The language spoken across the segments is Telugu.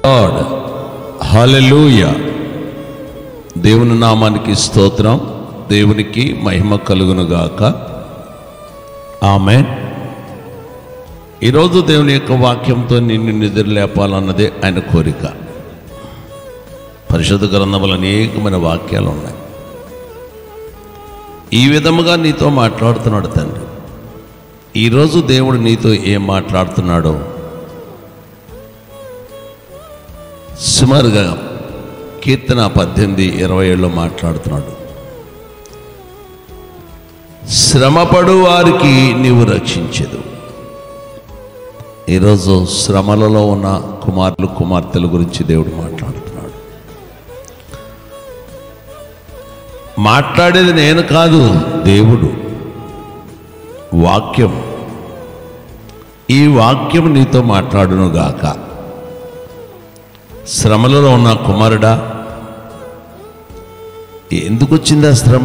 లార్డ్ హల్లెలూయా దేవుని నామానికి స్తోత్రం దేవునికి మహిమ కలుగును గాక ఆమె ఈరోజు దేవుని యొక్క వాక్యంతో నిన్ను నిద్ర లేపాలన్నదే ఆయన కోరిక పరిశుద్ధ గ్రంథములు అనేకమైన వాక్యాలు ఉన్నాయి ఈ విధముగా నీతో మాట్లాడుతున్నాడు తండ్రి ఈరోజు దేవుడు నీతో ఏం మాట్లాడుతున్నాడో సుమారుగా కీర్తన పద్దెనిమిది ఇరవై ఏళ్ళు మాట్లాడుతున్నాడు శ్రమపడు వారికి నీవు రక్షించదు ఈరోజు శ్రమలలో ఉన్న కుమారులు కుమార్తెల గురించి దేవుడు మాట్లాడుతున్నాడు మాట్లాడేది నేను కాదు దేవుడు వాక్యం ఈ వాక్యం నీతో మాట్లాడును గాక శ్రమలలో ఉన్న కుమారుడా ఎందుకు వచ్చింది ఆ శ్రమ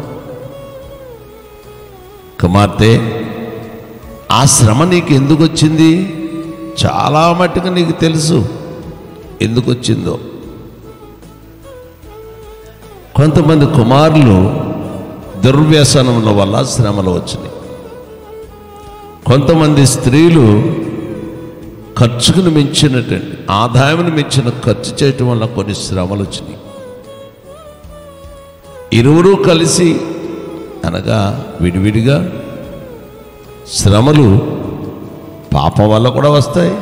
కుమార్తె ఆ శ్రమ నీకు ఎందుకు వచ్చింది చాలా మట్టుకు నీకు తెలుసు ఎందుకు వచ్చిందో కొంతమంది కుమారులు దుర్వ్యసనముల వల్ల శ్రమలు వచ్చినాయి కొంతమంది స్త్రీలు ఖర్చుకును మించినటువంటి ఆదాయమును మించిన ఖర్చు చేయటం వల్ల కొన్ని శ్రమలు వచ్చినాయి ఇరువురు కలిసి అనగా విడివిడిగా శ్రమలు పాపం వల్ల కూడా వస్తాయి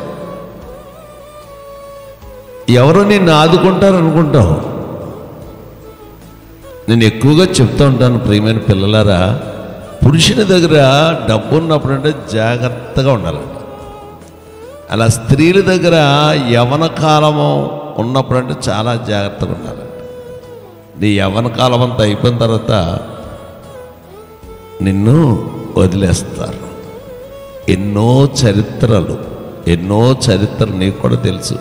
ఎవరు నిన్ను ఆదుకుంటారు అనుకుంటావు నేను ఎక్కువగా చెప్తూ ఉంటాను ప్రియమైన పిల్లలారా పురుషుని దగ్గర డబ్బు ఉన్నప్పుడు అంటే జాగ్రత్తగా ఉండాలంట అలా స్త్రీల దగ్గర యవన కాలము ఉన్నప్పుడంటే చాలా జాగ్రత్తగా ఉండాలంట నీ యవన కాలం అంతా అయిపోయిన తర్వాత నిన్ను వదిలేస్తారు ఎన్నో చరిత్రలు ఎన్నో చరిత్రలు నీకు కూడా తెలుసు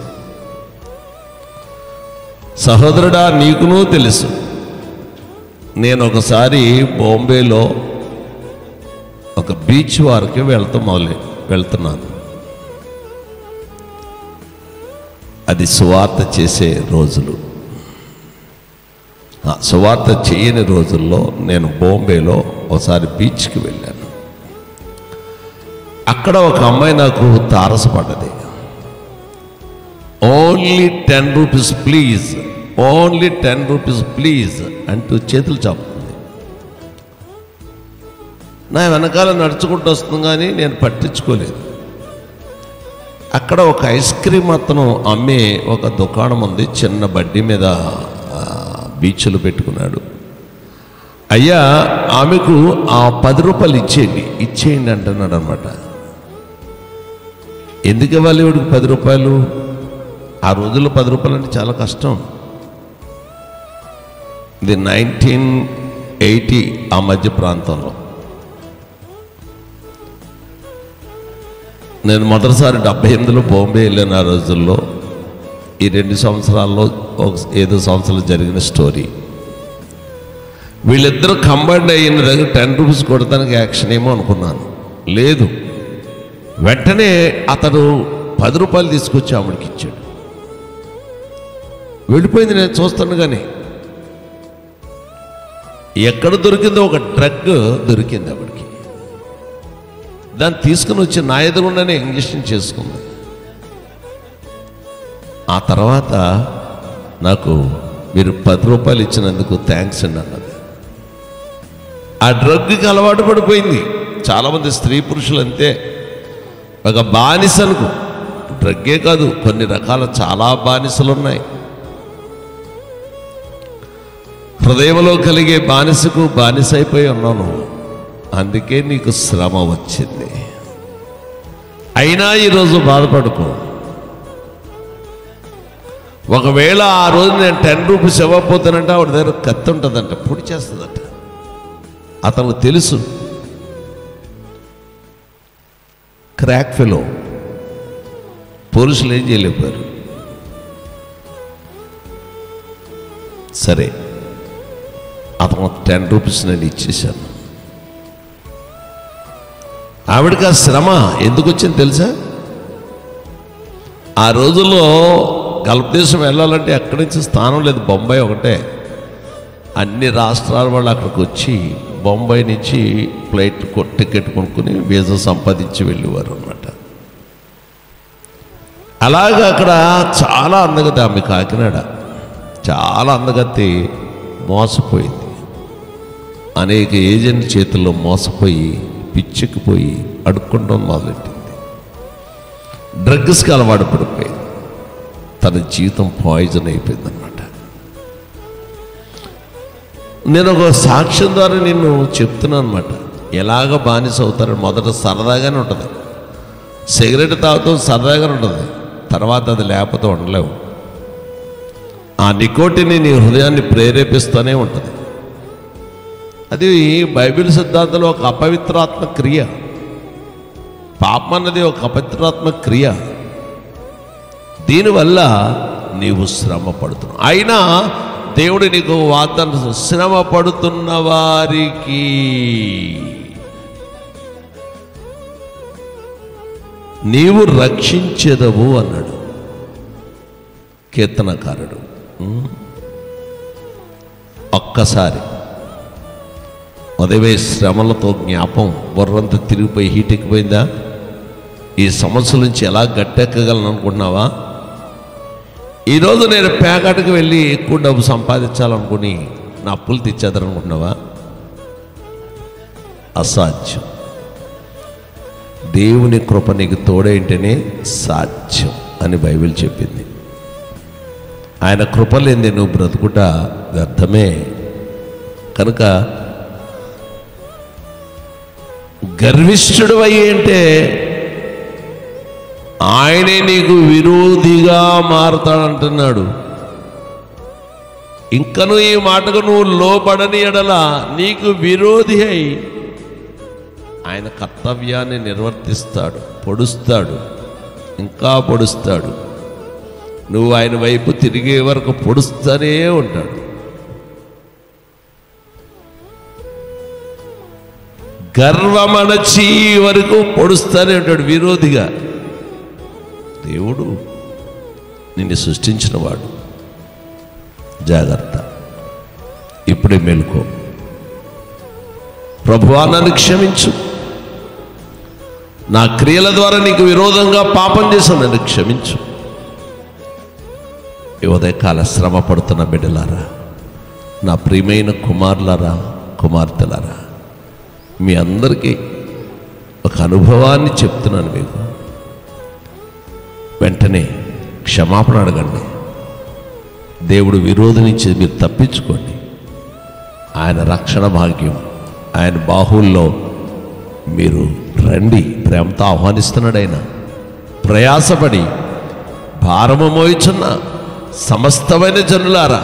సహోదరుడా నీకునూ తెలుసు నేను ఒకసారి బాంబేలో ఒక బీచ్ వారికి వెళ్తూ మొదలు వెళ్తున్నాను అది సువార్త చేసే రోజులు ఆ సువార్త చేయని రోజుల్లో నేను బాంబేలో ఒకసారి బీచ్కి వెళ్ళాను అక్కడ ఒక అమ్మాయి నాకు తారసపడ్డది only ten rupees please only ten rupees please అంటూ చేతులు చాపుతుంది నా వెనకాల నడుచుకుంటూ వస్తుంది కానీ నేను పట్టించుకోలేదు అక్కడ ఒక ఐస్ క్రీమ్ అతను అమ్మే ఒక దుకాణం ఉంది చిన్న బడ్డీ మీద ఆ, బీచ్లు పెట్టుకున్నాడు అయ్యా ఆమెకు ఆ పది రూపాయలు ఇచ్చేయండి ఇచ్చేయండి అంటున్నాడు అనమాట ఎందుకు ఇవ్వాలి ఇవిడికి పది రూపాయలు ఆ రోజుల్లో పది రూపాయలు అంటే చాలా కష్టం ఇది నైన్టీన్ ఎయిటీ ఆ మధ్య ప్రాంతంలో నేను మొదటిసారి డెబ్బై ఎనిమిదిలో బాంబే వెళ్ళాను ఆ రోజుల్లో ఈ రెండు సంవత్సరాల్లో ఒక ఏదో సంవత్సరాలు జరిగిన స్టోరీ వీళ్ళిద్దరూ కంబైండ్ అయిన దగ్గర టెన్ రూపీస్ కొడతానికి యాక్షన్ ఏమో అనుకున్నాను లేదు వెంటనే అతడు పది రూపాయలు తీసుకొచ్చి ఆవిడకి ఇచ్చాడు వెళ్ళిపోయింది నేను చూస్తాను కానీ ఎక్కడ దొరికిందో ఒక డ్రగ్ దొరికింది ఆవిడకి దాన్ని తీసుకుని వచ్చి నా ఎదురుగానే ఇంజక్షన్ చేసుకుంది ఆ తర్వాత నాకు మీరు పది రూపాయలు ఇచ్చినందుకు థ్యాంక్స్ అండి అన్నది ఆ డ్రగ్కి అలవాటు పడిపోయింది చాలామంది స్త్రీ పురుషులు అంతే ఒక బానిసలకు డ్రగ్గే కాదు కొన్ని రకాల చాలా బానిసలు ఉన్నాయి హృదయంలో కలిగే బానిసకు బానిస అయిపోయి ఉన్నాను అందుకే నీకు శ్రమ వచ్చింది అయినా ఈరోజు బాధపడుకో ఒకవేళ ఆ రోజు నేను టెన్ రూపీస్ ఇవ్వకపోతానంటే ఆవిడ దగ్గర కత్తి ఉంటుందంట పొడి చేస్తుందంట అతనికి తెలుసు క్రాక్ ఫెలో పోలీసులు ఏం చేయలేకపోయారు సరే అతను టెన్ రూపీస్ నేను ఇచ్చేశాను ఆవిడకి ఆ శ్రమ ఎందుకు వచ్చింది తెలుసా ఆ రోజుల్లో గల్ఫ్ దేశం వెళ్ళాలంటే ఎక్కడి నుంచి స్థానం లేదు బొంబాయి ఒకటే అన్ని రాష్ట్రాల వాళ్ళు అక్కడికి వచ్చి బొంబాయి నుంచి ఫ్లైట్ కొ- టికెట్ కొనుక్కుని వీసా సంపాదించి వెళ్ళేవారు అనమాట అలాగే అక్కడ చాలా అందగతి ఆమె కాకినాడ చాలా అందగతి మోసపోయింది అనేక ఏజెంట్ చేతుల్లో మోసపోయి పిచ్చెక్కిపోయి అడుక్కుంటాం మొదలెట్టింది డ్రగ్స్కి అలవాటు పడిపోయింది తన జీవితం పాయిజన్ అయిపోయింది అనమాట నేను ఒక సాక్ష్యం ద్వారా నిన్ను చెప్తున్నాను అనమాట ఎలాగ బానిస అవుతారని మొదట సరదాగానే ఉంటుంది సిగరెట్ తాగుతూ సరదాగానే ఉంటుంది తర్వాత అది లేకపోతే ఉండలేవు ఆ నికోటిని నీ హృదయాన్ని ప్రేరేపిస్తూనే ఉంటుంది అది బైబిల్ సిద్ధాంతంలో ఒక అపవిత్రాత్మ క్రియ పాపం అన్నది ఒక అపవిత్రాత్మ క్రియ దీనివల్ల నీవు శ్రమ పడుతున్నావు అయినా దేవుడు నీకు వాగ్దానం శ్రమ పడుతున్న వారికి నీవు రక్షించెదవు అన్నాడు కీర్తనకారుడు ఉం? ఒక్కసారి ఉదయమే శ్రమలతో జ్ఞాపం బుర్రంతా తిరిగిపోయి హీట్ ఎక్కిపోయిందా ఈ సమస్యల నుంచి ఎలా గట్టెక్కగలను అనుకుంటున్నావా ఈరోజు నేను పేకాటకు వెళ్ళి ఎక్కువ డబ్బు సంపాదించాలనుకుని నా అప్పులు తెచ్చేద్దనుకుంటున్నావా అసాధ్యం దేవుని కృప నీకు తోడేంటనే సాధ్యం అని బైబిల్ చెప్పింది ఆయన కృప లేనిదే నువ్వు బ్రతుకుట వ్యర్థమే కనుక గర్విష్ఠుడు అంటే ఆయనే నీకు విరోధిగా మారుతాడంటున్నాడు ఇంకను ఈ మాటకు నువ్వు లోపడని ఎడల నీకు విరోధి అయి ఆయన కర్తవ్యాన్ని నిర్వర్తిస్తాడు పొడుస్తాడు ఇంకా పొడుస్తాడు నువ్వు ఆయన వైపు తిరిగే వరకు పొడుస్తూనే ఉంటాడు గర్వమణచి వరకు పొడుస్తూనే ఉంటాడు విరోధిగా దేవుడు నిన్ను సృష్టించినవాడు జాగ్రత్త ఇప్పుడే మేలుకో ప్రభువా నన్ను క్షమించు నా క్రియల ద్వారా నీకు విరోధంగా పాపం చేశాను నన్ను క్షమించు ఈ ఉదయకాల శ్రమ పడుతున్న బిడ్డలారా నా ప్రియమైన కుమారులారా కుమార్తెలారా మీ అందరికీ ఒక అనుభవాన్ని చెప్తున్నాను మీకు వెంటనే క్షమాపణ అడగండి దేవుడు విరోధి నుంచి మీరు తప్పించుకోండి ఆయన రక్షణ భాగ్యం ఆయన బాహుల్లో మీరు రండి ప్రేమతో ఆహ్వానిస్తున్నాడు ఆయన ప్రయాసపడి భారము మోయిచున్న సమస్తమైన జనులారా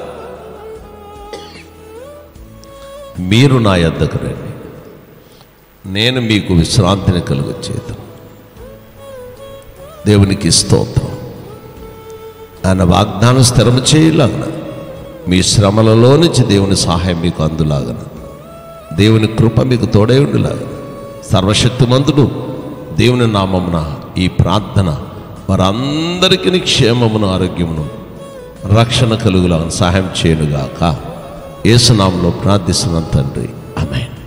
మీరు నా యొద్దకు రండి నేను మీకు విశ్రాంతిని కలుగచేద్దాం దేవునికి స్తోత్రం ఆయన వాగ్దానం స్థిరం చేయలాగన మీ శ్రమలలో నుంచి దేవుని సహాయం మీకు అందులాగన దేవుని కృప మీకు తోడై ఉండులాగన సర్వశక్తిమంతుడు దేవుని నామమున ఈ ప్రార్థన వారందరికీ క్షేమమును ఆరోగ్యమును రక్షణ కలుగులాగా సహాయం చేయనుగాక ఏసునామంలో ప్రార్థిస్తున్నాను తండ్రి ఆమెన్